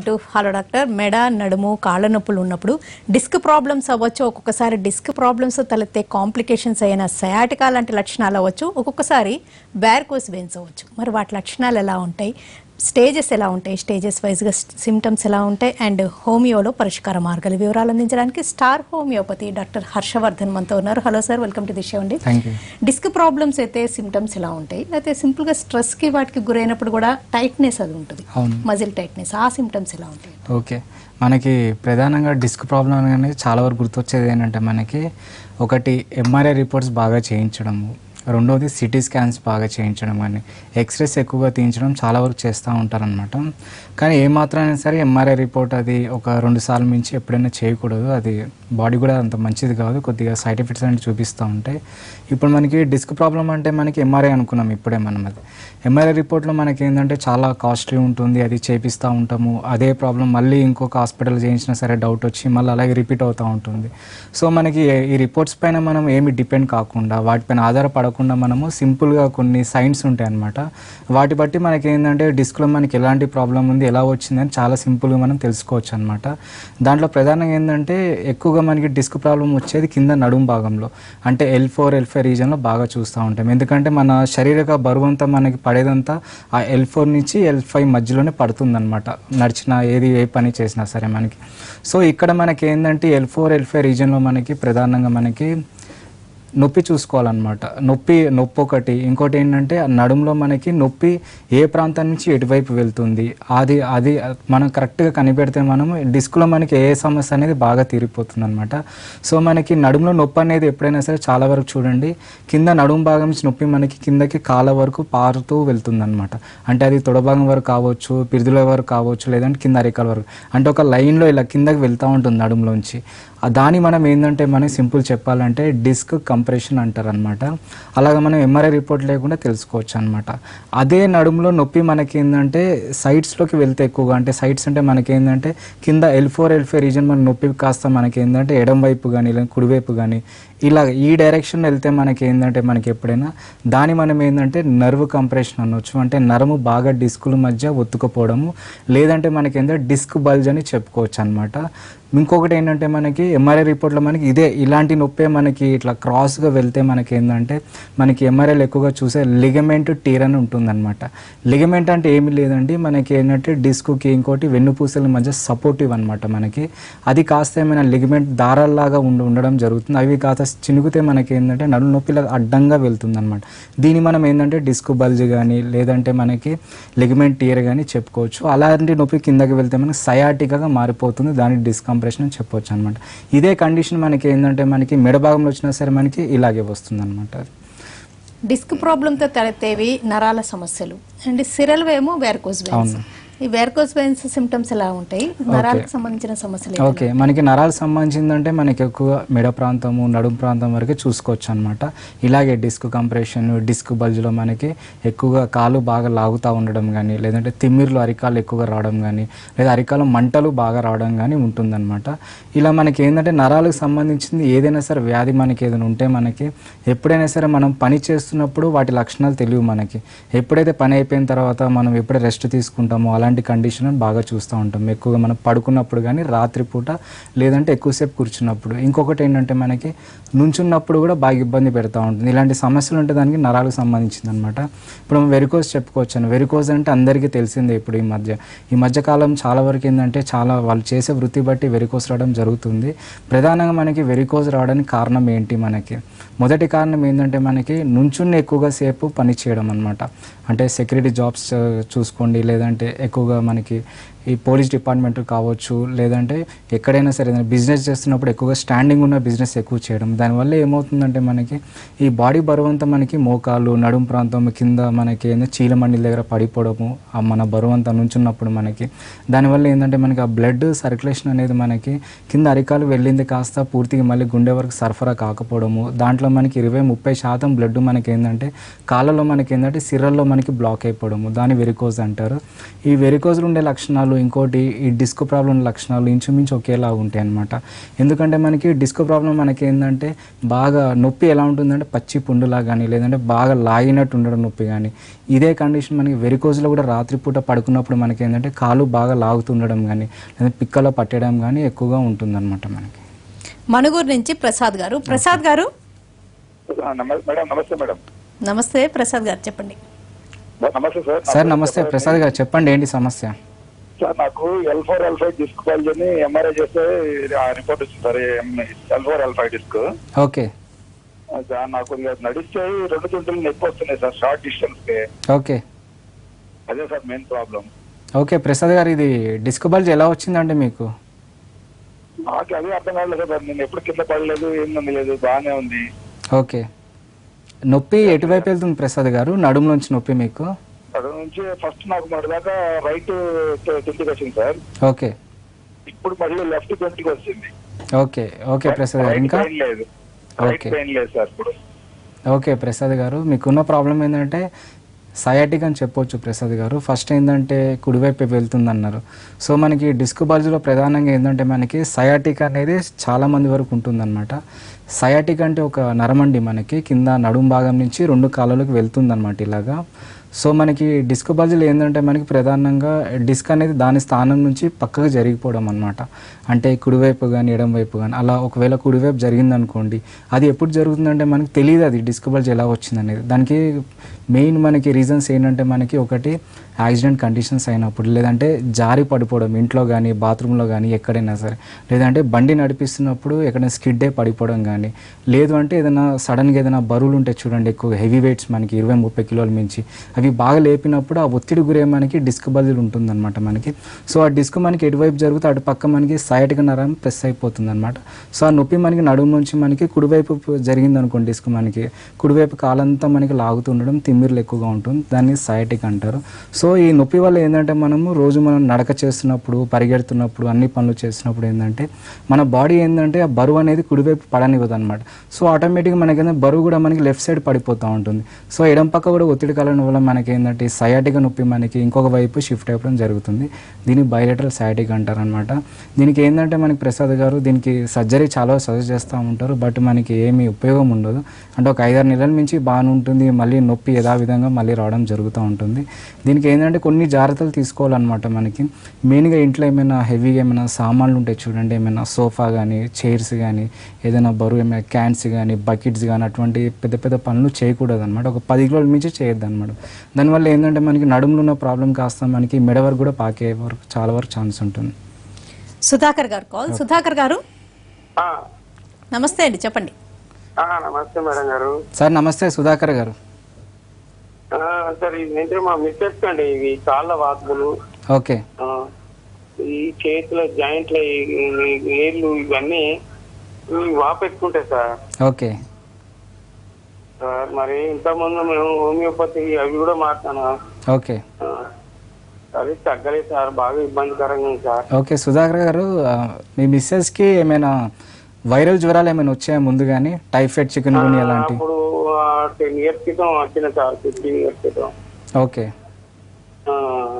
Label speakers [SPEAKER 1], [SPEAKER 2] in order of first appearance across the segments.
[SPEAKER 1] To hello doctor మెడ నడుము కాళ్ళ నొప్పులు ఉన్నప్పుడు డిస్క్ ప్రాబ్లమ్స్ అవ్వచ్చు ఒక్కొక్కసారి డిస్క్ ప్రాబ్లమ్స్ తలెత్తే కాంప్లికేషన్స్ అయిన సయాటికా లాంటి లక్షణాలు అవ్వచ్చు ఒక్కొక్కసారి బ్యార్కోస్ వెయిన్స్ అవ్వచ్చు మరి వాటి లక్షణాలు ఎలా ఉంటాయి స్టేజెస్ ఎలా ఉంటాయి స్టేజెస్ వైజ్గా సిమ్టమ్స్ ఎలా ఉంటాయి అండ్ హోమియోలో పరిష్కార మార్గాల వివరాలు అందించడానికి స్టార్ హోమియోపతి డాక్టర్ హర్షవర్ధన్ మనతో ఉన్నారు hello sir welcome to the show అండి
[SPEAKER 2] థ్యాంక్ యూ
[SPEAKER 1] డిస్క్ ప్రాబ్లమ్స్ అయితే సిమ్టమ్స్ ఎలా ఉంటాయి లేకపోతే సింపుల్గా స్ట్రెస్కి వాటికి గురైనప్పుడు కూడా టైట్నెస్ అది ఉంటుంది
[SPEAKER 2] అవును
[SPEAKER 1] మజిల్ టైట్నెస్ ఆ సిమ్టమ్స్ ఎలా ఉంటాయి
[SPEAKER 2] ఓకే మనకి ప్రధానంగా డిస్క్ ప్రాబ్లం అనేది చాలా వరకు గుర్తొచ్చేది ఏంటంటే మనకి ఒకటి ఎంఆర్ఐ రిపోర్ట్స్ బాగా చేయించడము రెండోది సిటీ స్కాన్స్ బాగా చేయించడం కానీ ఎక్స్రేస్ ఎక్కువగా తీయించడం చాలా వరకు చేస్తూ ఉంటారనమాట కానీ ఏ మాత్రమైనా సరే ఎంఆర్ఐ రిపోర్ట్ అది ఒక రెండు సార్లు మించి ఎప్పుడైనా చేయకూడదు అది బాడీ కూడా అంత మంచిది కాదు కొద్దిగా సైడ్ ఎఫెక్ట్స్ అనేవి చూపిస్తూ ఉంటాయి ఇప్పుడు మనకి డిస్క్ ప్రాబ్లం అంటే మనకి ఎంఆర్ఐ అనుకున్నాం ఇప్పుడే మనం అది ఎంఆర్ఐ రిపోర్ట్లో మనకి ఏంటంటే చాలా కాస్ట్లీ ఉంటుంది అది చేపిస్తూ ఉంటాము అదే ప్రాబ్లం మళ్ళీ ఇంకొక హాస్పిటల్ చేయించినా సరే డౌట్ వచ్చి మళ్ళీ అలాగే రిపీట్ అవుతూ ఉంటుంది సో మనకి ఈ రిపోర్ట్స్ పైన మనం ఏమి డిపెండ్ కాకుండా వాటిపైన ఆధారపడకుండా మనము సింపుల్గా కొన్ని సైన్స్ ఉంటాయి అన్నమాట వాటి బట్టి మనకి ఏంటంటే డిస్క్లో మనకి ఎలాంటి ప్రాబ్లం ఉంది ఎలా వచ్చిందని చాలా సింపుల్గా మనం తెలుసుకోవచ్చు అనమాట దాంట్లో ప్రధానంగా ఏంటంటే ఎక్కువగా మనకి డిస్క్ ప్రాబ్లం వచ్చేది కింద నడుము భాగంలో అంటే ఎల్ ఫోర్ ఎల్ ఫైవ్ రీజన్లో బాగా చూస్తూ ఉంటాం ఎందుకంటే మన శారీరక బరువు అంతా మనకి పడేదంతా ఆ ఎల్ ఫోర్ నుంచి ఎల్ ఫైవ్ మధ్యలోనే పడుతుందన్నమాట నడిచిన ఏది ఏ పని చేసినా సరే మనకి సో ఇక్కడ మనకి ఏంటంటే ఎల్ ఫోర్ ఎల్ ఫైవ్ రీజన్లో మనకి ప్రధానంగా మనకి నొప్పి చూసుకోవాలన్నమాట నొప్పి నొప్పి ఒకటి ఇంకోటి ఏంటంటే ఆ నడుములో మనకి నొప్పి ఏ ప్రాంతం నుంచి ఎటువైపు వెళ్తుంది అది అది మనం కరెక్ట్గా కనిపెడితే మనము డిస్క్లో మనకి ఏ సమస్య అనేది బాగా తీరిపోతుంది అనమాట సో మనకి నడుములో నొప్పి అనేది ఎప్పుడైనా సరే చాలా వరకు చూడండి కింద నడుము భాగం నుంచి నొప్పి మనకి కిందకి కాళ్ళ వరకు పారుతూ వెళ్తుంది అనమాట అంటే అది తొడభాగం వరకు కావచ్చు పిరుదుల వరకు కావచ్చు లేదంటే కింద అరికాల వరకు అంటే ఒక లైన్లో ఇలా కిందకి వెళ్తూ ఉంటుంది నడుములోంచి ఆ దాన్ని మనం ఏంటంటే మనం సింపుల్ చెప్పాలంటే డిస్క్ కంప్రెషన్ అంటారు అనమాట అలాగ మనం ఎంఆర్ఐ రిపోర్ట్ లేకుండా తెలుసుకోవచ్చు అనమాట అదే నడుములో నొప్పి మనకి ఏంటంటే సైడ్స్లోకి వెళ్తే ఎక్కువగా అంటే సైడ్స్ అంటే మనకి ఏంటంటే కింద L four L five region మన నొప్పి కాస్త మనకి ఏంటంటే ఎడం వైపు కానీ లేదా కుడివైపు కానీ ఇలా ఈ డైరెక్షన్ వెళ్తే మనకి ఏంటంటే మనకి ఎప్పుడైనా దాని మనం ఏంటంటే నర్వ్ కంప్రెషన్ అనొచ్చు అంటే నరము బాగా డిస్కుల మధ్య ఒత్తుకుపోవడము లేదంటే మనకి ఏంటంటే డిస్క్ బల్జ్ అని చెప్పుకోవచ్చు అనమాట ఇంకొకటి ఏంటంటే మనకి ఎంఆర్ఐ రిపోర్ట్లో మనకి ఇదే ఇలాంటి నొప్పే మనకి ఇట్లా క్రాస్గా వెళ్తే మనకి ఏంటంటే మనకి ఎంఆర్ఐలు ఎక్కువగా చూసే లిగమెంట్ టీర్ అని ఉంటుందన్నమాట లిగమెంట్ అంటే ఏమీ లేదండి మనకి ఏంటంటే డిస్క్కి ఇంకోటి వెన్నుపూసల మధ్య సపోర్టివ్ అనమాట మనకి అది కాస్త ఏమైనా లిగమెంట్ దారాల్లాగా ఉండి ఉండడం జరుగుతుంది అవి కాస్త చినుకుతే మనకి ఏంటంటే నడుము నొప్పిలా అడ్డంగా వెళ్తుంది అనమాట దీన్ని మనం ఏంటంటే డిస్క్ బల్జ్ కానీ లేదంటే మనకి లిగమెంట్ టీర్ కానీ చెప్పుకోవచ్చు అలాంటి నొప్పి కిందకి వెళ్తే మనకి సయాటికాగా మారిపోతుంది దాని డిస్కంప్రెషన్ అని చెప్పొచ్చు అనమాట ఇదే కండిషన్ మనకి ఏంటంటే మనకి మెడ భాగంలో వచ్చినా సరే మనకి ఇలాగే వస్తుంది అనమాట
[SPEAKER 1] డిస్క్ ప్రాబ్లంతో తలెత్తేవి నరాల సమస్యలు అండ్ సిరల్ ఏమో వెర్కోస్ వెయిన్స్ ఈ వెర్కోస్ వెయిన్స్ సిమ్టమ్స్ ఎలా ఉంటాయి నరాలకు సంబంధించిన సమస్యలు ఏంటి?
[SPEAKER 2] ఓకే మనకి నరాలకు సంబంధించిందంటే మనకి ఎక్కువ మెడ ప్రాంతము నడుము ప్రాంతం వరకే చూసుకోవచ్చు అనమాట ఇలాగే డిస్క్ కంప్రెషన్ డిస్క్ బల్జ్లో మనకి ఎక్కువగా కాలు బాగా లాగుతూ ఉండడం కానీ లేదంటే తిమ్మిర్లు అరికాలు ఎక్కువగా రావడం కానీ లేదా అరికాలు మంటలు బాగా రావడం కానీ ఉంటుందన్నమాట ఇలా మనకి ఏంటంటే నరాలకు సంబంధించింది ఏదైనా సరే వ్యాధి మనకి ఏదైనా ఉంటే మనకి ఎప్పుడైనా సరే మనం పని చేస్తున్నప్పుడు వాటి లక్షణాలు తెలియవు మనకి ఎప్పుడైతే పని అయిపోయిన తర్వాత మనం ఎప్పుడైతే రెస్ట్ తీసుకుంటామో అలాంటి కండిషన్ బాగా చూస్తూ ఉంటాం ఎక్కువగా మనం పడుకున్నప్పుడు కానీ రాత్రిపూట లేదంటే ఎక్కువసేపు కూర్చున్నప్పుడు ఇంకొకటి ఏంటంటే మనకి నుంచున్నప్పుడు కూడా బాగా ఇబ్బంది పెడతా ఉంటుంది ఇలాంటి సమస్యలు ఉంటే దానికి నరాలకు సంబంధించింది అనమాట ఇప్పుడు మనం వెరికోజ్ చెప్పుకోవచ్చాను వెరికోజ్ అంటే అందరికీ తెలిసిందే ఇప్పుడు ఈ మధ్య ఈ మధ్య కాలం చాలా వరకు ఏంటంటే చాలా వాళ్ళు చేసే వృత్తి బట్టి వెరికోజ్ రావడం జరుగుతుంది ప్రధానంగా మనకి వెరికోజ్ రావడానికి కారణం ఏంటి మనకి మొదటి కారణం ఏంటంటే మనకి నుంచుని ఎక్కువగా సేపు పని చేయడం అనమాట అంటే సెక్యూరిటీ జాబ్స్ ఆ, చూసుకోండి లేదంటే ఎక్కువగా మనకి ఈ పోలీస్ డిపార్ట్మెంట్ కావచ్చు లేదంటే ఎక్కడైనా సరే ఏదైనా బిజినెస్ చేస్తున్నప్పుడు ఎక్కువగా స్టాండింగ్ ఉన్న బిజినెస్ ఎక్కువ చేయడం దానివల్ల ఏమవుతుందంటే మనకి ఈ బాడీ బరువు అంతా మనకి మోకాలు నడుము ప్రాంతం కింద మనకి ఏందో చీలమండి దగ్గర పడిపోవడము ఆ మన బరువు అంతా నుంచున్నప్పుడు మనకి దానివల్ల ఏంటంటే మనకి ఆ బ్లడ్ సర్క్యులేషన్ అనేది మనకి కింద అరికాలు వెళ్ళింది కాస్త పూర్తిగా మళ్ళీ గుండె వరకు సరఫరా కాకపోవడము దాంట్లో మనకి ఇరవై ముప్పై శాతం బ్లడ్ మనకి ఏంటంటే కాళ్ళలో మనకి ఏంటంటే సిరల్లో మనకి బ్లాక్ అయిపోవడము దాని వెరికోజ్ అంటారు ఈ వెరికోజ్లు ఉండే లక్షణాలు లక్షణాలు ఇంకోటి ఈ డిస్క్ ప్రాబ్లం లక్షణాలు ఇంచుమించు ఒకేలా ఉంటాయి అన్నమాట ఎందుకంటే మనకి డిస్క్ ప్రాబ్లం మనకి ఏంటంటే బాగా నొప్పి ఎలా ఉంటుందంటే పచ్చి పుండులా కానీ లేదంటే బాగా లాగినట్టు ఉండడం నొప్పి కానీ ఇదే కండిషన్ మనకి వెరికోజ్లో కూడా రాత్రిపూట పడుకున్నప్పుడు మనకి ఏంటంటే కాలు బాగా లాగుతుండడం కానీ లేదా పిక్కలో పట్టడం కానీ ఎక్కువగా ఉంటుందన్నమాట మనకి
[SPEAKER 1] మనుగూరు నుంచి ప్రసాద్ గారు ప్రసాద్ గారు
[SPEAKER 3] నమ- మేడం నమస్తే మేడం
[SPEAKER 1] నమస్తే ప్రసాద్ గారు చెప్పండి
[SPEAKER 3] నమస్తే సార్
[SPEAKER 2] సార్ నమస్తే ప్రసాద్ గారు చెప్పండి ఏంటి సమస్య
[SPEAKER 3] సార్ నాకు L four L five disc అని ఎంఆర్ఐ చేస్తే ఆ రిపోర్ట్ వచ్చింది sir L four L five disc
[SPEAKER 2] okay
[SPEAKER 3] sir నాకు కొద్దిగా నడిస్తే రెండు తుంటులు నొప్పి వస్తున్నాయి సార్ షార్ట్ డిస్టెన్స్ కి
[SPEAKER 2] ఓకే
[SPEAKER 3] అదే sir main problem
[SPEAKER 2] okay Prasad garu ఇది డిస్క్ బల్జ్ ఎలా వచ్చిందండి మీకు
[SPEAKER 3] నాకు అదే అర్థం కావట్లేదు సార్ నేను ఎప్పుడు కింద పడలేదు ఏం లేదు బాగానే ఉంది
[SPEAKER 2] ఓకే నొప్పి ఎటువైపు వెళ్తుంది ప్రసాద్ గారు నడుములోంచి నొప్పి మీకు
[SPEAKER 3] అక్కడ నుంచి ఫస్ట్ నాకు మరి దాకా రైట్ ట్వంటీకి వచ్చింది సార్
[SPEAKER 2] ఓకే
[SPEAKER 3] ఇప్పుడు మళ్ళీ లెఫ్ట్ ట్వంటీకి వచ్చింది
[SPEAKER 2] ఓకే ఓకే ప్రసాద్ గారు
[SPEAKER 3] రైట్
[SPEAKER 2] ఇంకా
[SPEAKER 3] పెయిన్ లేదు రైట్
[SPEAKER 2] ఓకే.
[SPEAKER 3] పెయిన్ లేదు సార్ ఇప్పుడు
[SPEAKER 2] ఓకే ప్రసాద్ గారు మీకున్న ప్రాబ్లం ఏంటంటే సయాటిక్ అని చెప్పొచ్చు ప్రసాద్ గారు ఫస్ట్ ఏంటంటే కుడివైపు వెళ్తుందన్నారు సో మనకి డిస్క్ బల్జ్లో ప్రధానంగా ఏంటంటే మనకి సయాటిక్ అనేది చాలా మంది వరకు ఉంటుందన్నమాట సయాటిక్ అంటే ఒక నరమండి మనకి కింద నడుం భాగం నుంచి రెండు కాళ్ళలోకి వెళ్తుందన్నమాట ఇలాగా సో మనకి డిస్క్ బల్జ్లు ఏంటంటే మనకి ప్రధానంగా డిస్క్ అనేది దాని స్థానం నుంచి పక్కకు జరిగిపోవడం అనమాట అంటే కుడివైపు కానీ ఎడం వైపు కానీ అలా ఒకవేళ కుడివైపు జరిగిందనుకోండి అది ఎప్పుడు జరుగుతుందంటే మనకి తెలియదు అది డిస్క్ బల్జ్ ఎలా వచ్చింది అనేది దానికి మెయిన్ మనకి రీజన్స్ ఏంటంటే మనకి ఒకటి యాక్సిడెంట్ కండిషన్స్ అయినప్పుడు లేదంటే జారి పడిపోవడం ఇంట్లో కానీ బాత్రూంలో కానీ ఎక్కడైనా సరే లేదంటే బండి నడిపిస్తున్నప్పుడు ఎక్కడైనా స్కిడ్డే పడిపోవడం కానీ లేదు అంటే ఏదైనా సడన్గా ఏదైనా బరువులు ఉంటాయి చూడండి ఎక్కువ హెవీ వెయిట్స్ మనకి ఇరవై ముప్పై కిలోల మించి అవి బాగా లేపినప్పుడు ఆ ఒత్తిడి గురే మనకి డిస్క్ బల్జులు ఉంటుందన్నమాట మనకి సో ఆ డిస్క్ మనకి ఎటువైపు జరిగితే అటు పక్క మనకి సైడ్గా నరం ప్రెస్ అయిపోతుంది అనమాట సో ఆ నొప్పి మనకి నడుము నుంచి మనకి కుడివైపు జరిగింది అనుకోండి డిస్క్ మనకి కుడివైపు కాలంతా మనకి లాగుతుండడం తిమ్మిర్లు ఎక్కువగా ఉంటుంది దాన్ని సయాటిక్ అంటారు సో ఈ నొప్పి వల్ల ఏంటంటే మనము రోజు మనం నడక చేస్తున్నప్పుడు పరిగెడుతున్నప్పుడు అన్ని పనులు చేస్తున్నప్పుడు ఏంటంటే మన బాడీ ఏంటంటే ఆ బరువు అనేది కుడివైపు పడనివ్వదు అనమాట సో ఆటోమేటిక్గా మనకి ఏంటంటే బరువు కూడా మనకి లెఫ్ట్ సైడ్ పడిపోతూ ఉంటుంది సో ఎడం పక్క కూడా ఒత్తిడి కలగడం వల్ల మనకి ఏంటంటే సయాటిక్ నొప్పి మనకి ఇంకొక వైపు షిఫ్ట్ అయిపోవడం జరుగుతుంది దీన్ని బయలెటరల్ సయాటిక్ అంటారు అనమాట దీనికి ఏంటంటే మనకి ప్రసాద్ గారు దీనికి సర్జరీ చాలా సజెస్ట్ చేస్తూ ఉంటారు బట్ మనకి ఏమీ ఉపయోగం ఉండదు అంటే ఒక ఐదారు నెలల నుంచి బాగానే ఉంటుంది మళ్ళీ నొప్పి యథావిధంగా మళ్ళీ రావడం జరుగుతూ ఉంటుంది దీనికి ఏంటంటే కొన్ని జాగ్రత్తలు తీసుకోవాలన్నమాట మనకి మెయిన్గా ఇంట్లో ఏమైనా హెవీగా ఏమైనా సామాన్లు ఉంటాయి చూడండి ఏమైనా సోఫా కానీ చైర్స్ కానీ ఏదైనా బరువు ఏమైనా క్యాన్స్ కానీ బకెట్స్ కానీ అటువంటి పెద్ద పెద్ద పనులు చేయకూడదు అనమాట ఒక పది కిలోల మించి చేయొద్దు అనమాట దానివల్ల ఏంటంటే మనకి నడుములో ఉన్న ప్రాబ్లం కాస్త మనకి మెడ వరకు కూడా పాకే వరకు చాలా వరకు ఛాన్స్ ఉంటుంది
[SPEAKER 1] సుధాకర్ గారు కాల్ సుధాకర్ గారు
[SPEAKER 4] ఆ,
[SPEAKER 1] నమస్తే అండి చెప్పండి
[SPEAKER 4] ఆ, నమస్తే మేడం గారు
[SPEAKER 2] సార్ నమస్తే సుధాకర్ గారు
[SPEAKER 4] ఆ, సార్ ఇది ఏంటంటే మా మిస్సెస్ అండి ఇవి కాళ్ళ వాపులు
[SPEAKER 2] ఓకే
[SPEAKER 4] ఆ, ఈ చేతుల జాయింట్ల ఈ- ఈ ఏళ్ళు ఇవన్నీ ఇవి వాపెట్టుకుంటాయి సార్
[SPEAKER 2] ఓకే
[SPEAKER 4] సార్ మరి ఇంతకుముందు మేము హోమియోపతి అవి కూడా మాట్లాడాను
[SPEAKER 2] ఓకే
[SPEAKER 4] ఆ, అది తగ్గలేదు సార్ బాగా ఇబ్బందికరంగా ఉంది సార్
[SPEAKER 2] ఓకే సుధాకర్ గారు ఆ, మీ మిస్సెస్కి ఏమైనా వైరల్ జ్వరాలు ఏమైనా వచ్చాయా ముందు కానీ టైఫాయిడ్ చికెన్ గుని అలాంటి
[SPEAKER 4] అప్పుడు టెన్ ఇయర్స్ క్రితం వచ్చిన సార్ ఫిఫ్టీన్ ఇయర్స్ క్రితం
[SPEAKER 2] ఓకే
[SPEAKER 4] ఆ,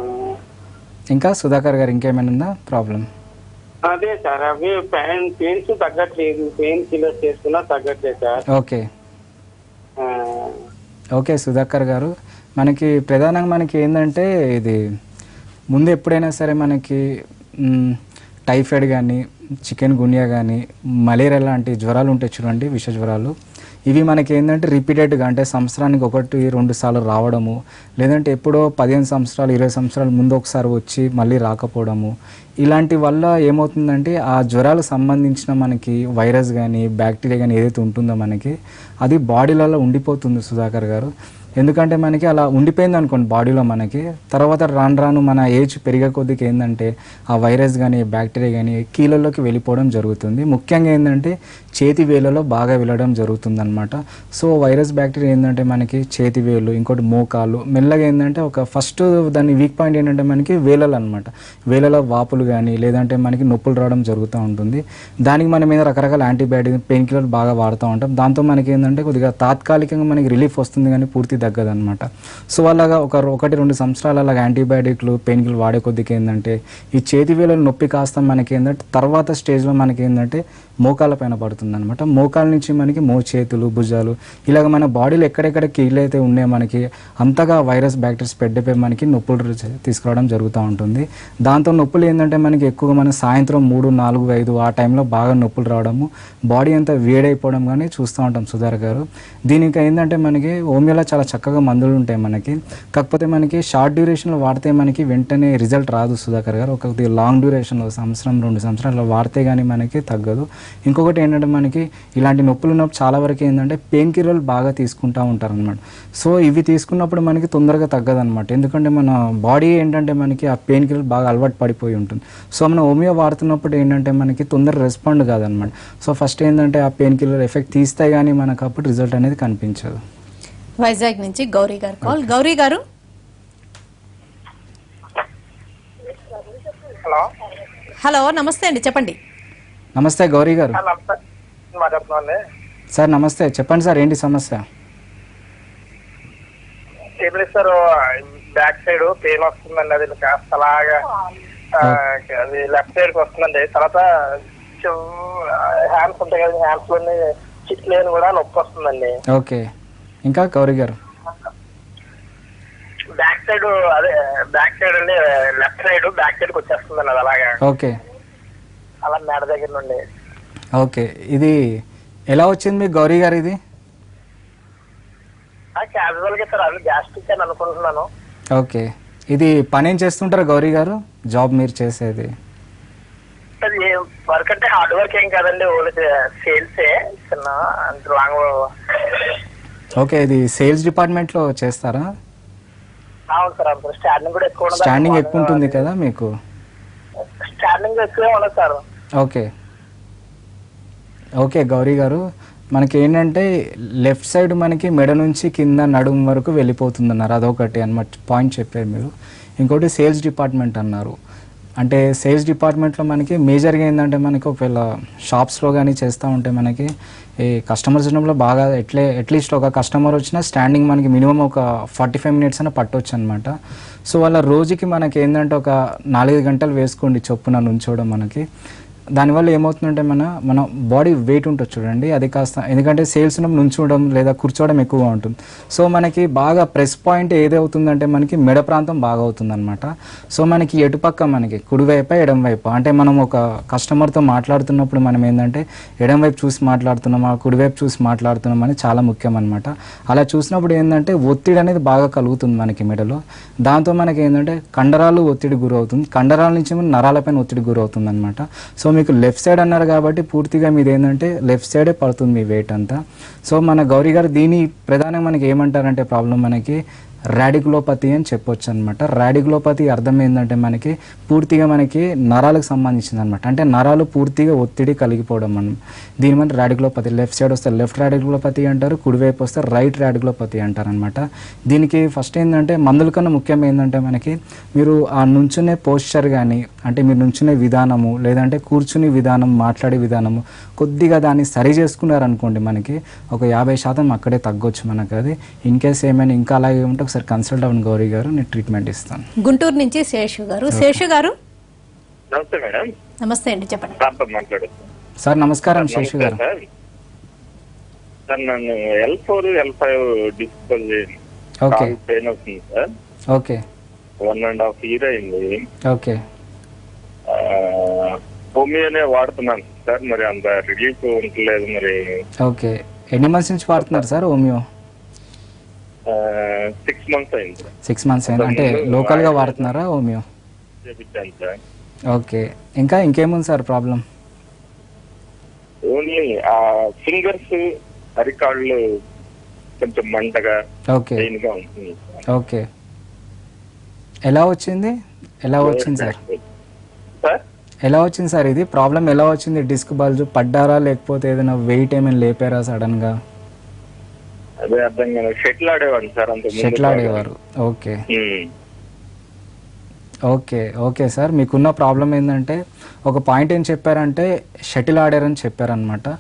[SPEAKER 2] ఇంకా సుధాకర్ గారు ఇంకేమైనా ఉందా ప్రాబ్లం
[SPEAKER 4] అదే సార్ అవి పెయిన్ పెయిన్స్ తగ్గట్లేదు పెయిన్ కిల్లర్స్ చేసుకున్నా తగ్గట్లేదు సార్
[SPEAKER 2] ఓకే
[SPEAKER 4] ఆ,
[SPEAKER 2] ఓకే సుధాకర్ గారు మనకి ప్రధానంగా మనకి ఏంటంటే ఇది ముందు ఎప్పుడైనా సరే మనకి మ్, టైఫాయిడ్ కానీ చికెన్ గున్యా కానీ మలేరియా లాంటి జ్వరాలు ఉంటాయి చూడండి విష జ్వరాలు ఇవి మనకి ఏంటంటే రిపీటెడ్గా అంటే సంవత్సరానికి ఒకటి రెండు సార్లు రావడము లేదంటే ఎప్పుడో పదిహేను సంవత్సరాలు ఇరవై సంవత్సరాలు ముందు ఒకసారి వచ్చి మళ్ళీ రాకపోవడము ఇలాంటి వల్ల ఏమవుతుందంటే ఆ జ్వరాలకు సంబంధించిన మనకి వైరస్ కానీ బ్యాక్టీరియా కానీ ఏదైతే ఉంటుందో మనకి అది బాడీలలో ఉండిపోతుంది సుధాకర్ గారు ఎందుకంటే మనకి అలా ఉండిపోయింది అనుకోండి బాడీలో మనకి తర్వాత రాను రాను మన ఏజ్ పెరిగే కొద్దికి ఏంటంటే ఆ వైరస్ కానీ బ్యాక్టీరియా కానీ కీళ్ళలోకి వెళ్ళిపోవడం జరుగుతుంది ముఖ్యంగా ఏంటంటే చేతి వేలలో బాగా వెళ్ళడం జరుగుతుంది అనమాట సో వైరస్ బ్యాక్టీరియా ఏంటంటే మనకి చేతి వేలు ఇంకోటి మోకాలు మెల్లగా ఏంటంటే ఒక ఫస్ట్ దాని వీక్ పాయింట్ ఏంటంటే మనకి వేలలు అనమాట వేలలో వాపులు కానీ లేదంటే మనకి నొప్పులు రావడం జరుగుతూ ఉంటుంది దానికి మన మీద రకరకాల యాంటీబయాటిక్ పెయిన్ కిల్లర్ బాగా వాడుతూ ఉంటాం దాంతో మనకి ఏంటంటే కొద్దిగా తాత్కాలికంగా మనకి రిలీఫ్ వస్తుంది కానీ పూర్తి తగ్గదు అనమాట సో అలాగా ఒక ఒకటి రెండు సంవత్సరాలు అలాగా యాంటీబయాటిక్లు పెయిన్ కిల్ వాడే కొద్దికి ఏంటంటే ఈ చేతి వేళల నొప్పి కాస్త మనకి ఏంటంటే తర్వాత స్టేజ్లో మనకి ఏంటంటే మోకాల పైన పడుతుంది అనమాట మోకాల నుంచి మనకి మో చేతులు భుజాలు ఇలాగ మన బాడీలో ఎక్కడెక్కడ కీళ్ళు అయితే ఉన్నాయో మనకి అంతగా వైరస్ బ్యాక్టీరియా స్ప్రెడ్ అయిపోయి మనకి నొప్పులు చే- తీసుకురావడం జరుగుతూ ఉంటుంది దాంతో నొప్పులు ఏంటంటే మనకి ఎక్కువగా మన సాయంత్రం మూడు నాలుగు ఐదు ఆ టైంలో బాగా నొప్పులు రావడము బాడీ అంతా వేడైపోవడం కానీ చూస్తూ ఉంటాం సుధార్ గారు దీనికి ఏంటంటే మనకి హోమియోలో చాలా చక్కగా మందులు ఉంటాయి మనకి కాకపోతే మనకి షార్ట్ డ్యూరేషన్లో వాడితే మనకి వెంటనే రిజల్ట్ రాదు సుధాకర్ గారు ఒక లాంగ్ డ్యూరేషన్లో సంవత్సరం రెండు సంవత్సరాలు వాడితే కానీ మనకి తగ్గదు ఇంకొకటి ఏంటంటే మనకి ఇలాంటి నొప్పులు ఉన్నప్పుడు చాలా వరకు ఏంటంటే పెయిన్ కిల్లర్లు బాగా తీసుకుంటూ ఉంటారు అనమాట సో ఇవి తీసుకున్నప్పుడు మనకి తొందరగా తగ్గదన్నమాట ఎందుకంటే మన బాడీ ఏంటంటే మనకి ఆ పెయిన్ కిల్లర్ బాగా అలవాటు పడిపోయి ఉంటుంది సో మనం హోమియో వాడుతున్నప్పుడు ఏంటంటే మనకి తొందర రెస్పాండ్ కాదనమాట సో ఫస్ట్ ఏంటంటే ఆ పెయిన్ కిల్లర్ ఎఫెక్ట్ తీస్తే కానీ మనకు అప్పుడు రిజల్ట్ అనేది కనిపించదు
[SPEAKER 1] వైజాగ్ నుంచి గౌరీ గారు కాల్ గౌరీ గారు
[SPEAKER 5] హలో
[SPEAKER 1] హలో నమస్తే అండి చెప్పండి
[SPEAKER 2] నమస్తే గౌరీ గారు
[SPEAKER 5] నమస్తే మాట్లాడుతున్నాండి
[SPEAKER 2] సార్ నమస్తే చెప్పండి సార్ ఏంటి సమస్య
[SPEAKER 5] ఏం లేదు సార్ బ్యాక్ సైడ్ పెయిన్ వస్తుందండి అది కాస్త అలాగా ఆ, అది లెఫ్ట్ సైడ్ కి వస్తుందండి తర్వాత హ్యాండ్స్ ఉంటాయి కదా హ్యాండ్స్ లోని చిట్లేని కూడా నొప్పి వస్తుందండి
[SPEAKER 2] ఓకే ఇంకా గౌరీ గారు
[SPEAKER 5] బ్యాక్ సైడ్ అదే బ్యాక్ సైడ్ అండి లెఫ్ట్ సైడ్ బ్యాక్ సైడ్ కి వచ్చేస్తుందండి అది అలాగా
[SPEAKER 2] ఓకే
[SPEAKER 5] అలా మేడ దగ్గర నుండి
[SPEAKER 2] ఓకే ఇది ఎలా వచ్చింది మీకు గౌరీ గారు ఇది
[SPEAKER 5] క్యాజువల్ గా సార్ అది గ్యాస్ట్రిక్ అని అనుకుంటున్నాను
[SPEAKER 2] ఓకే ఇది పని ఏం చేస్తుంటారు గౌరీ గారు జాబ్ మీరు చేసేది
[SPEAKER 5] అది వర్క్ అంటే హార్డ్ వర్క్ ఏం కాదండి ఓన్లీ సేల్సే చిన్న అంటే లాంగ్
[SPEAKER 2] ఓకే ఇది సేల్స్ డిపార్ట్మెంట్లో చేస్తారా
[SPEAKER 5] అవును సార్ అవును సార్ స్టాండింగ్ కూడా ఎక్కువ ఉండదు
[SPEAKER 2] స్టాండింగ్ ఎక్కువ ఉంటుంది కదా మీకు
[SPEAKER 5] స్టాండింగ్ ఎక్కువే ఉండదు సార్
[SPEAKER 2] ఓకే ఓకే గౌరీ గారు మనకి ఏంటంటే లెఫ్ట్ సైడ్ మనకి మెడ నుంచి కింద నడుము వరకు వెళ్ళిపోతుంది అన్నారు అదొకటి అన్నమాట పాయింట్ చెప్పారు మీరు ఇంకోటి సేల్స్ డిపార్ట్మెంట్ అన్నారు అంటే సేల్స్ డిపార్ట్మెంట్లో మనకి మేజర్గా ఏంటంటే మనకి ఒకవేళ షాప్స్లో కానీ చేస్తూ ఉంటే మనకి ఈ కస్టమర్స్ ఉన్నప్పుడు బాగా ఎట్లే అట్లీస్ట్ ఒక కస్టమర్ వచ్చినా స్టాండింగ్ మనకి మినిమం ఒక ఫార్టీ ఫైవ్ మినిట్స్ అయినా పట్టొచ్చు అనమాట సో వాళ్ళ రోజుకి మనకి ఏంటంటే ఒక నాలుగైదు గంటలు వేసుకోండి చొప్పున నుంచోవడం మనకి దానివల్ల ఏమవుతుందంటే మన మన బాడీ వెయిట్ ఉంటుంది చూడండి అది కాస్త ఎందుకంటే సేల్స్ నుంచోవడం లేదా కూర్చోవడం ఎక్కువగా ఉంటుంది సో మనకి బాగా ప్రెస్ పాయింట్ ఏదవుతుందంటే మనకి మెడ ప్రాంతం బాగా అవుతుంది అనమాట సో మనకి ఎటుపక్క మనకి కుడివైపు ఎడం వైపు అంటే మనం ఒక కస్టమర్తో మాట్లాడుతున్నప్పుడు మనం ఏంటంటే ఎడం వైపు చూసి మాట్లాడుతున్నామా కుడివైపు చూసి మాట్లాడుతున్నాం అని చాలా ముఖ్యం అనమాట అలా చూసినప్పుడు ఏంటంటే ఒత్తిడి అనేది బాగా కలుగుతుంది మనకి మెడలో దాంతో మనకి ఏంటంటే కండరాలు ఒత్తిడి గురవుతుంది కండరాల నుంచి మన నరాలపైన ఒత్తిడి గురవుతుంది అనమాట సో మీకు లెఫ్ట్ సైడ్ అన్నారు కాబట్టి పూర్తిగా మీది ఏంటంటే లెఫ్ట్ సైడే పడుతుంది మీ వెయిట్ అంతా సో మన గౌరీ గారు దీని ప్రధానంగా మనకి ఏమంటారంటే ప్రాబ్లం మనకి రాడికులోపతి అని చెప్పొచ్చు అనమాట రాడికులోపతి అర్థం ఏంటంటే మనకి పూర్తిగా మనకి నరాలకు సంబంధించింది అనమాట అంటే నరాలు పూర్తిగా ఒత్తిడి కలిగిపోవడం మనం దీని మన రాడికులోపతి లెఫ్ట్ సైడ్ వస్తే లెఫ్ట్ రాడికులోపతి అంటారు కుడివైపు వస్తే రైట్ రాడికులోపతి అంటారు అనమాట దీనికి ఫస్ట్ ఏంటంటే మందుల కన్నా ముఖ్యం ఏంటంటే మనకి మీరు ఆ నుంచునే పోస్చర్ కానీ అంటే మీరు నుంచునే విధానము లేదంటే కూర్చునే విధానం మాట్లాడే విధానము కొద్దిగా దాన్ని సరి చేసుకున్నారనుకోండి మనకి ఒక యాభై శాతం అక్కడే తగ్గొచ్చు మనకు అది ఇన్ కేస్ ఏమైనా ఇంకా అలాగే ఉంటే ఒకసారి కన్సల్ట్ అవ్వండి గౌరీ గారు నేను ట్రీట్మెంట్ ఇస్తాను
[SPEAKER 1] గుంటూరు నుంచి శేషు గారు శేషు గారు
[SPEAKER 4] నమస్తే మేడం
[SPEAKER 1] నమస్తే అండి చెప్పండి
[SPEAKER 4] రాంప మాట్లాడుతున్నాను
[SPEAKER 2] సార్ నమస్కారం శేషు గారు
[SPEAKER 4] సార్ సార్ నన్ను L four L five dispose
[SPEAKER 2] okay
[SPEAKER 4] pain వస్తుంది sir
[SPEAKER 2] okay
[SPEAKER 4] one and half year అయింది
[SPEAKER 2] ఓకే
[SPEAKER 4] ఆ, హోమియోనే వాడుతున్నాను సార్ మరి అంత రిలీఫ్ ఉండలేదు మరి
[SPEAKER 2] ఓకే ఎన్ని మంత్స్ నుంచి వాడుతున్నారు సార్ హోమియో
[SPEAKER 4] సిక్స్ మంత్స్ అయింది సార్
[SPEAKER 2] సిక్స్ మంత్స్ అయింది అంటే లోకల్గా వాడుతున్నారా హోమియో
[SPEAKER 4] చేపించాను సార్
[SPEAKER 2] ఓకే ఇంకా ఇంకేముంది సార్ ప్రాబ్లం
[SPEAKER 4] ఓన్లీ ఆ ఫింగర్స్ అరికాళ్ళు కొంచెం మంటగా
[SPEAKER 2] ఓకే
[SPEAKER 4] పెయిన్ గా ఉంటుంది
[SPEAKER 2] ఓకే ఎలా వచ్చింది ఎలా వచ్చింది సార్
[SPEAKER 4] సార్
[SPEAKER 2] ఎలా వచ్చింది సార్ ఇది ప్రాబ్లం ఎలా వచ్చింది డిస్క్ బల్జ్ పడ్డారా లేకపోతే ఏదైనా వెయిట్ ఏమైనా లేపారా సడన్ గా
[SPEAKER 4] అదే అర్థం కాదు షటిల్ ఆడేవాడిని సార్ అంత
[SPEAKER 2] షటిల్ ఆడేవారు okay
[SPEAKER 4] um.
[SPEAKER 2] Okay okay sir మీకున్న ప్రాబ్లం ఏంటంటే ఒక పాయింట్ ఏం చెప్పారంటే షటిల్ ఆడారని చెప్పారనమాట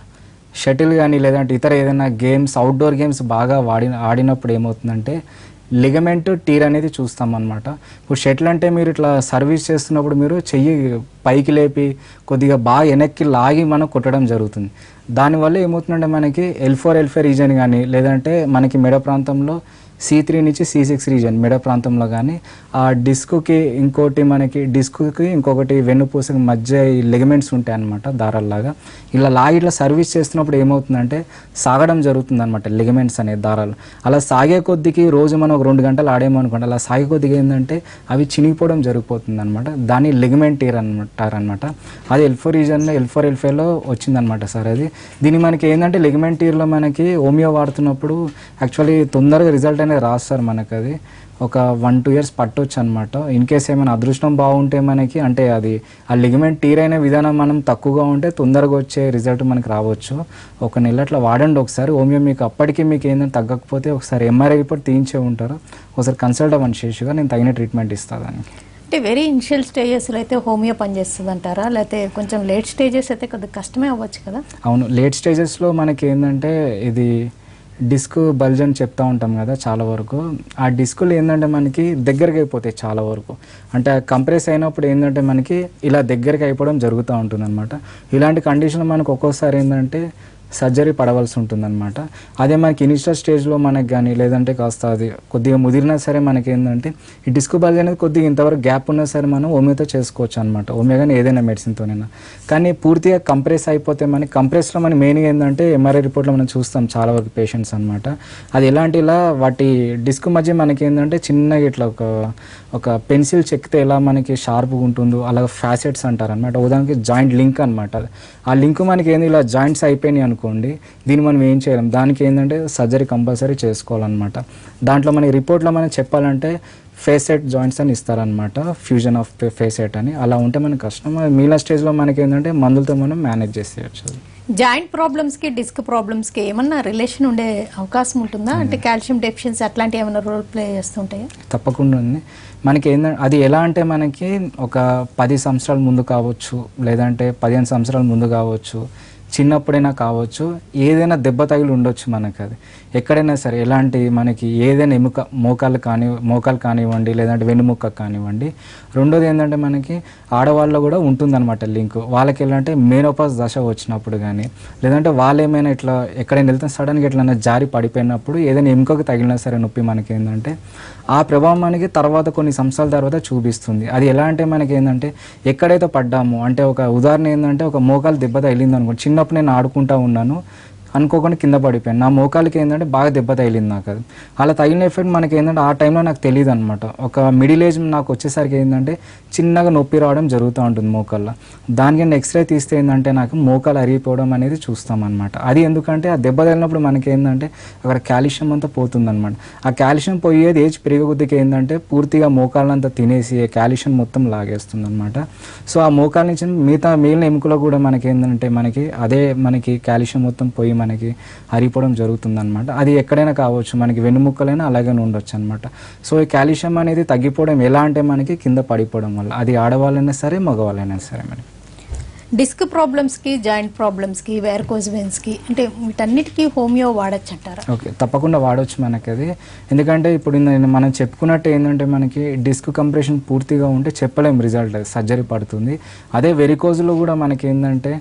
[SPEAKER 2] షటిల్ కానీ లేదంటే ఇతర ఏదైనా గేమ్స్ అవుట్డోర్ గేమ్స్ బాగా వాడి ఆడినప్పుడు ఏమవుతుందంటే లిగమెంట్ టీర్ అనేది చూస్తాం అనమాట ఇప్పుడు షటిల్ అంటే మీరు ఇట్లా సర్వీస్ చేస్తున్నప్పుడు మీరు చెయ్యి పైకి లేపి కొద్దిగా బాగా వెనక్కి లాగి మనం కొట్టడం జరుగుతుంది దానివల్ల ఏమవుతుందంటే మనకి L four L five region కానీ లేదంటే మనకి మెడ ప్రాంతంలో సి త్రీ నుంచి సి సిక్స్ రీజన్ మెడ ప్రాంతంలో కానీ ఆ డిస్క్కి ఇంకోటి మనకి డిస్క్కి ఇంకొకటి వెన్నుపూసకి మధ్య ఈ లెగమెంట్స్ ఉంటాయి అనమాట దారాల్లాగా ఇలా లాగి ఇట్లా సర్వీస్ చేస్తున్నప్పుడు ఏమవుతుందంటే సాగడం జరుగుతుంది అనమాట లెగమెంట్స్ అనే దారాలు అలా సాగే కొద్దికి రోజు మనం ఒక రెండు గంటలు ఆడేమనుకోండి అలా సాగే కొద్దిగా ఏంటంటే అవి చినిగిపోవడం జరిగిపోతుంది అనమాట దాన్ని లెగమెంట్ ఇయర్ అంటారనమాట అది ఎల్ ఫోర్ రీజన్లో ఎల్ ఫోర్ ఎల్ ఫైవ్లో వచ్చిందనమాట సార్ అది దీన్ని మనకి ఏంటంటే లెగమెంట్ ఇయర్లో మనకి హోమియో వాడుతున్నప్పుడు యాక్చువల్లీ తొందరగా రిజల్ట్ అనేది రాదు సార్ మనకు అది ఒక వన్ టూ ఇయర్స్ పట్టొచ్చు అనమాట ఇన్ కేస్ ఏమైనా అదృష్టం బాగుంటే మనకి అంటే అది ఆ లిగమెంట్ టీర్ అయిన విధానం మనం తక్కువగా ఉంటే తొందరగా వచ్చే రిజల్ట్ మనకి రావచ్చు ఒక నెల అట్లా వాడండి ఒకసారి హోమియో మీకు అప్పటికి మీకు ఏంటంటే తగ్గకపోతే ఒకసారి ఎంఆర్ఐ రిపోర్ట్ తీయించే ఉంటారు ఒకసారి కన్సల్ట్ అవ్వండి శేషుగా నేను తగిన ట్రీట్మెంట్ ఇస్తాను దానికి
[SPEAKER 1] అంటే వెరీ ఇనిషియల్ స్టేజెస్లో అయితే హోమియో పనిచేస్తుంది అంటారా లేకపోతే కొంచెం లేట్ స్టేజెస్ అయితే కొద్దిగా కష్టమే అవ్వచ్చు కదా
[SPEAKER 2] అవును లేట్ స్టేజెస్లో మనకి ఏంటంటే ఇది డిస్క్ బల్జ్ అని చెప్తా ఉంటాం కదా చాలా వరకు ఆ డిస్కులు ఏంటంటే మనకి దగ్గరికి అయిపోతాయి చాలా వరకు అంటే కంప్రెస్ అయినప్పుడు ఏంటంటే మనకి ఇలా దగ్గరికి అయిపోవడం జరుగుతూ ఉంటుంది అనమాట ఇలాంటి కండిషన్ మనకు ఒక్కోసారి ఏంటంటే సర్జరీ పడవలసి ఉంటుందన్నమాట అదే మనకి ఇనిషియల్ స్టేజ్లో మనకి కానీ లేదంటే కాస్త అది కొద్దిగా ముదిరినా సరే మనకి ఏంటంటే ఈ డిస్క్ బల్జ్ అనేది కొద్దిగా ఇంతవరకు గ్యాప్ ఉన్నా సరే మనం హోమియోతో చేసుకోవచ్చు అనమాట హోమియో కానీ ఏదైనా మెడిసిన్తోనైనా కానీ పూర్తిగా కంప్రెస్ అయిపోతే మనకి కంప్రెస్లో మనం మెయిన్గా ఏంటంటే ఎంఆర్ఐ రిపోర్ట్లో మనం చూస్తాం చాలా వరకు పేషెంట్స్ అనమాట అది ఎలాంటి ఇలా వాటి డిస్క్ మధ్య మనకి ఏంటంటే చిన్నగా ఇట్లా ఒక ఒక పెన్సిల్ చెక్కితే ఎలా మనకి షార్ప్గా ఉంటుందో అలా ఫ్యాసెట్స్ అంటారు అనమాట ఉదాహరణకి జాయింట్ లింక్ అనమాట ఆ లింక్ మనకి ఏంది ఇలా జాయింట్స్ అయిపోయినాయి అనుకోండి దీన్ని మనం ఏం చేయలేం దానికి ఏంటంటే సర్జరీ కంపల్సరీ చేసుకోవాలన్నమాట దాంట్లో మనకి రిపోర్ట్లో మనం చెప్పాలంటే ఫేసెట్ జాయింట్స్ అని ఇస్తారనమాట ఫ్యూజన్ ఆఫ్ ఫేసెట్ అని అలా ఉంటే మనకి కష్టం మీలా స్టేజ్లో మనకి ఏంటంటే మందులతో మనం మేనేజ్ చేసేయచ్చు అది.
[SPEAKER 1] జాయింట్ ప్రాబ్లమ్స్కి డిస్క్ ప్రాబ్లమ్స్కి ఏమన్నా రిలేషన్ ఉండే అవకాశం ఉంటుందా అంటే కాల్షియం డెఫిషియన్సీ అట్లాంటివి ఏమైనా రోల్ ప్లే చేస్తుంటాయా
[SPEAKER 2] తప్పకుండా ఉంది మనకి ఏంటంటే అది ఎలా అంటే మనకి ఒక పది సంవత్సరాల ముందు కావచ్చు లేదంటే పదిహేను సంవత్సరాల ముందు కావచ్చు చిన్నప్పుడైనా కావచ్చు ఏదైనా దెబ్బ తగిలి ఉండొచ్చు మనకి అది ఎక్కడైనా సరే ఎలాంటి మనకి ఏదైనా ఎముక మోకాలు కాని మోకాలు కానివ్వండి లేదంటే వెన్నుముక్క కానివ్వండి రెండోది ఏంటంటే మనకి ఆడవాళ్ళలో కూడా ఉంటుందన్నమాట లింక్ వాళ్ళకి ఎలా అంటే మేనోపాస్ దశ వచ్చినప్పుడు కానీ లేదంటే వాళ్ళు ఏమైనా ఇట్లా ఎక్కడైనా వెళ్తే సడన్గా ఎట్లైనా జారి పడిపోయినప్పుడు ఏదైనా ఎముకకు తగిలినా సరే నొప్పి మనకి ఏంటంటే ఆ ప్రభావం మనకి తర్వాత కొన్ని సంవత్సరాల తర్వాత చూపిస్తుంది అది ఎలా అంటే మనకి ఏంటంటే ఎక్కడైతే పడ్డామో అంటే ఒక ఉదాహరణ ఏంటంటే ఒక మోకాలు దెబ్బ తగిలింది అనుకోండి చిన్నప్పుడు నేను ఆడుకుంటా ఉన్నాను అనుకోకుండా కింద పడిపోయాను నా మోకాలకి ఏంటంటే బాగా దెబ్బ తగిలింది నాకు అది అలా తగిలిన ఎఫెక్ట్ మనకి ఏంటంటే ఆ టైంలో నాకు తెలియదు అనమాట ఒక మిడిల్ ఏజ్ నాకు వచ్చేసరికి ఏంటంటే చిన్నగా నొప్పి రావడం జరుగుతూ ఉంటుంది మోకాల్లో దానికి ఎక్స్రే తీస్తే ఏంటంటే నాకు మోకాలు అరిగిపోవడం అనేది చూస్తాం అనమాట అది ఎందుకంటే ఆ దెబ్బ తగిలినప్పుడు మనకి ఏంటంటే అక్కడ కాల్షియం అంతా పోతుందన్నమాట ఆ కాల్షియం పోయేది ఏజ్ పెరిగొద్దికి ఏంటంటే పూర్తిగా మోకాళ్ళంతా తినేసి కాల్షియం మొత్తం లాగేస్తుంది అనమాట సో ఆ మోకాల నుంచి మిగతా మిగిలిన ఎముకలో కూడా మనకి ఏంటంటే మనకి అదే మనకి కాల్షియం మొత్తం పోయి మనకి అరిగిపోవడం జరుగుతుంది అనమాట అది ఎక్కడైనా కావచ్చు మనకి వెన్నుముక్కలైనా అలాగే ఉండొచ్చు అనమాట సో ఈ కాల్షియం అనేది తగ్గిపోవడం ఎలా అంటే మనకి కింద పడిపోవడం వల్ల అది ఆడవాళ్ళైనా సరే మగవాళ్ళైనా సరే మనకి
[SPEAKER 1] డిస్క్ ప్రాబ్లమ్స్కి జాయింట్ ప్రాబ్లమ్స్కి వేర్కోజ్ వెన్స్కి అంటే వీటన్నిటికీ హోమియో వాడచ్చు అంటారా
[SPEAKER 2] ఓకే తప్పకుండా వాడవచ్చు మనకి అది ఎందుకంటే ఇప్పుడు నేను మనం చెప్పుకున్నట్టు ఏంటంటే మనకి డిస్క్ కంప్రెషన్ పూర్తిగా ఉంటే చెప్పలేం రిజల్ట్ అది సర్జరీ పడుతుంది అదే వెరికోజ్లో కూడా మనకి ఏంటంటే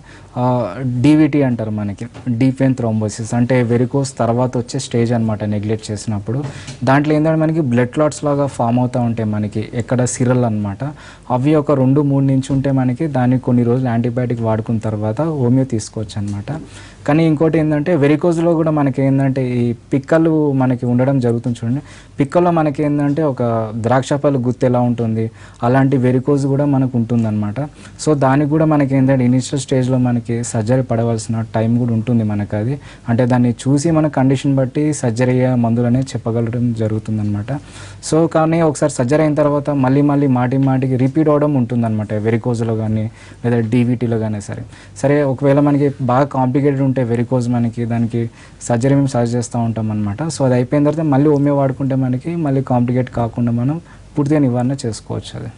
[SPEAKER 2] డీవీటీ అంటారు మనకి డీప్ వెన్ థ్రోంబోసిస్ అంటే వెరికోజ్ తర్వాత వచ్చే స్టేజ్ అనమాట నెగ్లెక్ట్ చేసినప్పుడు దాంట్లో ఏంటంటే మనకి బ్లడ్ క్లాట్స్ లాగా ఫామ్ అవుతూ ఉంటాయి మనకి ఎక్కడ సిరల్ అనమాట అవి ఒక రెండు మూడు నుంచి ఉంటే మనకి దానికి కొన్ని రోజులు యాంటీబయాటిక్ వాడుకున్న తర్వాత హోమియో తీసుకోవచ్చు అనమాట కానీ ఇంకోటి ఏంటంటే వెరికోజ్లో కూడా మనకి ఏంటంటే ఈ పిక్కలు మనకి ఉండడం జరుగుతుంది చూడండి పిక్కల్లో మనకి ఏంటంటే ఒక ద్రాక్ష పళ్ళు గుర్తు ఎలా ఉంటుంది అలాంటి వెరికోజ్ కూడా మనకు ఉంటుందన్నమాట సో దానికి కూడా మనకి ఏంటంటే ఇనిషియల్ స్టేజ్లో మనకి సర్జరీ పడవలసిన టైం కూడా ఉంటుంది మనకు అది అంటే దాన్ని చూసి మన కండిషన్ బట్టి సర్జరీ మందులు అనేది చెప్పగలడం జరుగుతుందన్నమాట సో కానీ ఒకసారి సర్జరీ అయిన తర్వాత మళ్ళీ మళ్ళీ మాటి మాటికి రిపీట్ అవడం ఉంటుందన్నమాట వెరికోజ్లో కానీ లేదా డీవీటీలో కానీ సరే సరే ఒకవేళ మనకి బాగా కాంప్లికేటెడ్ ఉంటే వెరికోజ్ మనకి దానికి సర్జరీ మేము సజెస్ట్ చేస్తూ ఉంటాం అనమాట సో అది అయిపోయిన తర్వాత మళ్ళీ హోమియో వాడుకుంటే మనకి మళ్ళీ కాంప్లికేట్ కాకుండా మనం పూర్తిగా నివారణ చేసుకోవచ్చు అది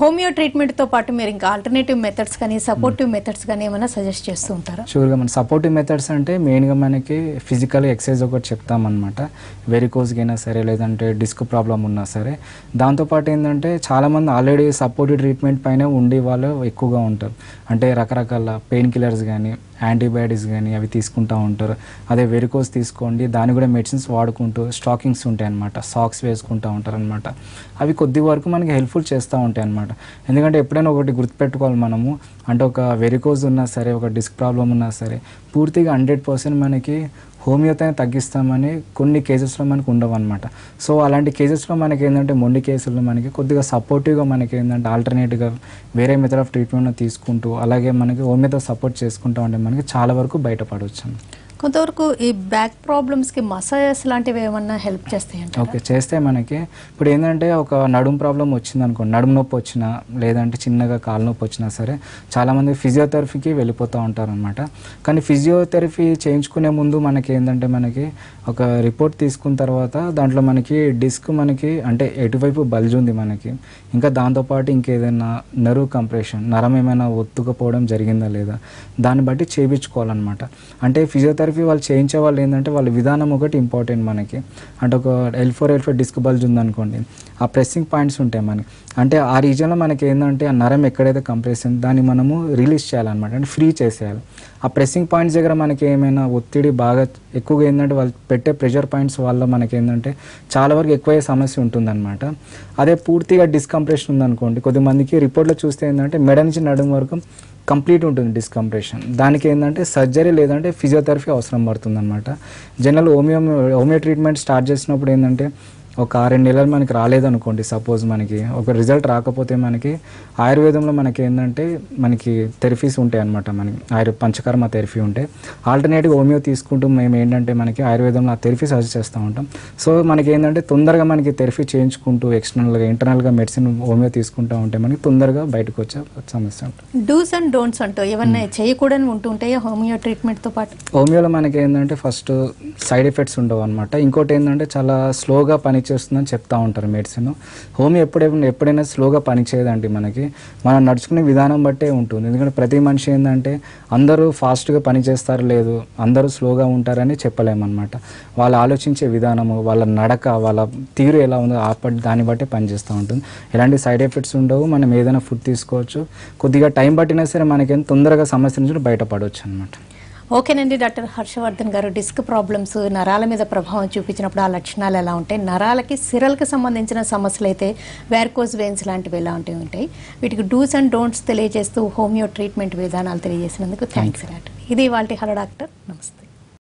[SPEAKER 1] హోమియో ట్రీట్మెంట్తో పాటు మీరు ఇంకా ఆల్టర్నేటివ్ మెథడ్స్ కానీ సపోర్టివ్ మెథడ్స్ కానీ ఏమైనా సజెస్ట్ చేస్తూ ఉంటారా
[SPEAKER 2] షూర్గా మన సపోర్టివ్ మెథడ్స్ అంటే మెయిన్గా మనకి ఫిజికల్ ఎక్సర్సైజ్ ఒకటి చెప్తామన్నమాట వెరికోస్కి అయినా సరే లేదంటే డిస్క్ ప్రాబ్లం ఉన్నా సరే దాంతోపాటు ఏంటంటే చాలామంది ఆల్రెడీ సపోర్టివ్ ట్రీట్మెంట్ పైన ఉండి వాళ్ళు ఎక్కువగా ఉంటారు అంటే రకరకాల పెయిన్ కిల్లర్స్ కానీ యాంటీబయాటిక్స్ కానీ అవి తీసుకుంటూ ఉంటారు అదే వెరికోస్ తీసుకోండి దాని కూడా మెడిసిన్స్ వాడుకుంటూ స్టాకింగ్స్ ఉంటాయి అనమాట సాక్స్ వేసుకుంటూ ఉంటారు అనమాట అవి కొద్ది వరకు మనకి హెల్ప్ఫుల్ చేస్తూ ఉంటాయి అనమాట ఎందుకంటే ఎప్పుడైనా ఒకటి గుర్తుపెట్టుకోవాలి మనము అంటే ఒక వెరికోజ్ ఉన్నా సరే ఒక డిస్క్ ప్రాబ్లం ఉన్నా సరే పూర్తిగా హండ్రెడ్ పర్సెంట్ మనకి హోమియోతోనే తగ్గిస్తామని కొన్ని కేసెస్లో మనకు ఉండవు అనమాట సో అలాంటి కేసెస్లో మనకి ఏంటంటే మొండి కేసుల్లో మనకి కొద్దిగా సపోర్టివ్గా మనకి ఏంటంటే ఆల్టర్నేట్గా వేరే మెథడ్ ఆఫ్ ట్రీట్మెంట్ తీసుకుంటూ అలాగే మనకి హోమియోతో సపోర్ట్ చేసుకుంటూ ఉంటే మనకి చాలా వరకు బయటపడవచ్చు
[SPEAKER 1] కొంతవరకు ఈ బ్యాక్ ప్రాబ్లమ్స్కి మసాజెస్ లాంటివి ఏమన్నా హెల్ప్ చేస్తాయంట
[SPEAKER 2] ఓకే చేస్తే మనకి ఇప్పుడు ఏంటంటే ఒక నడుము ప్రాబ్లం వచ్చింది అనుకోండి నడుము నొప్పి వచ్చినా లేదంటే చిన్నగా కాలు నొప్పి వచ్చినా సరే చాలామంది ఫిజియోథెరపీకి వెళ్ళిపోతూ ఉంటారు అనమాట కానీ ఫిజియోథెరపీ చేయించుకునే ముందు మనకి ఏంటంటే మనకి ఒక రిపోర్ట్ తీసుకున్న తర్వాత దాంట్లో మనకి డిస్క్ మనకి అంటే ఎటువైపు బల్జ్ ఉంది మనకి ఇంకా దాంతోపాటు ఇంకేదైనా నర్వ్ కంప్రెషన్ నరం ఏమైనా ఒత్తుకపోవడం జరిగిందా లేదా దాన్ని బట్టి చేయించుకోవాలన్నమాట అంటే ఫిజియోథెరపీ వాళ్ళు చేయించే వాళ్ళు ఏంటంటే వాళ్ళ విధానం ఒకటి ఇంపార్టెంట్ మనకి అంటే ఒక L four L four disc bulge ఉందనుకోండి ఆ ప్రెస్సింగ్ పాయింట్స్ ఉంటాయి మనకి అంటే ఆ రీజన్లో మనకి ఏంటంటే ఆ నరం ఎక్కడైతే కంప్రెస్ ఉందో దాన్ని మనము రిలీజ్ చేయాలన్నమాట అంటే ఫ్రీ చేసేయాలి ఆ ప్రెస్సింగ్ పాయింట్స్ దగ్గర మనకి ఏమైనా ఒత్తిడి బాగా ఎక్కువగా ఏంటంటే వాళ్ళు పెట్టే ప్రెషర్ పాయింట్స్ వల్ల మనకి ఏంటంటే చాలా వరకు ఎక్కువ సమస్య ఉంటుందన్నమాట అదే పూర్తిగా డిస్కంప్రెషన్ ఉందనుకోండి కొద్దిమందికి రిపోర్ట్లో చూస్తే ఏంటంటే మెడ నుంచి నడుము వరకు కంప్లీట్ ఉంటుంది డిస్కంప్రెషన్ దానికి ఏంటంటే సర్జరీ లేదంటే ఫిజియోథెరపీ అవసరం పడుతుంది అనమాట general homeo homeo treatment start చేసినప్పుడు ఏంటంటే ఒక ఆరేడు నెలలు మనకి రాలేదనుకోండి సపోజ్ మనకి ఒక రిజల్ట్ రాకపోతే మనకి ఆయుర్వేదంలో మనకి ఏంటంటే మనకి థెరపీస్ ఉంటాయి అనమాట మనకి ఆయుర్ పంచకర్మ థెరపీ ఉంటాయి ఆల్టర్నేటివ్ హోమియో తీసుకుంటూ మేము ఏంటంటే మనకి ఆయుర్వేదంలో ఆ థెరపీ సజెస్ట్ చేస్తూ ఉంటాం సో మనకి ఏంటంటే తొందరగా మనకి థెరపీ చేయించుకుంటూ ఎక్స్టర్నల్గా ఇంటర్నల్గా మెడిసిన్ హోమియో తీసుకుంటూ ఉంటే మనకి తొందరగా బయటకు వచ్చే సమస్య ఉంటుంది
[SPEAKER 1] డూస్ అండ్ డోంట్స్ అంటూ ఏమన్నా చేయకూడని ఉంటుంటాయా హోమియో ట్రీట్మెంట్తో పాటు
[SPEAKER 2] హోమియోలో మనకి ఏంటంటే ఫస్ట్ సైడ్ ఎఫెక్ట్స్ ఉండవు అనమాట ఇంకోటి ఏంటంటే చాలా స్లోగా పనిచేస్తుందని చెప్తా ఉంటారు మెడిసిన్ హోమియో ఎప్పుడైనా ఎప్పుడైనా స్లోగా పనిచేయదండి మనకి మనం నడుచుకునే విధానం బట్టే ఉంటుంది ఎందుకంటే ప్రతి మనిషి ఏంటంటే అందరూ ఫాస్ట్గా పని చేస్తారు లేదు అందరూ స్లోగా ఉంటారని చెప్పలేమన్నమాట వాళ్ళు ఆలోచించే విధానము వాళ్ళ నడక వాళ్ళ తీరు ఎలా ఉందో ఆ పట్ దాన్ని బట్టే పనిచేస్తూ ఉంటుంది ఎలాంటి సైడ్ ఎఫెక్ట్స్ ఉండవు మనం ఏదైనా ఫుడ్ తీసుకోవచ్చు కొద్దిగా టైం పట్టినా సరే మనకేం తొందరగా సమస్య నుంచి బయటపడవచ్చు అనమాట
[SPEAKER 1] ఓకేనండి డాక్టర్ హర్షవర్ధన్ గారు డిస్క్ ప్రాబ్లమ్స్ నరాల మీద ప్రభావం చూపించినప్పుడు ఆ లక్షణాలు ఎలా ఉంటాయి నరాలకి సిరల్కి సంబంధించిన సమస్యలు అయితే వ్యార్కోజ్ వెయిన్స్ లాంటివి ఎలా ఉంటాయి ఉంటాయి వీటికి డూస్ అండ్ డోంట్స్ తెలియజేస్తూ హోమియో ట్రీట్మెంట్ విధానాలు తెలియజేసినందుకు థ్యాంక్స్ డాక్టర్ ఇది వాళ్ళ హలో డాక్టర్ నమస్తే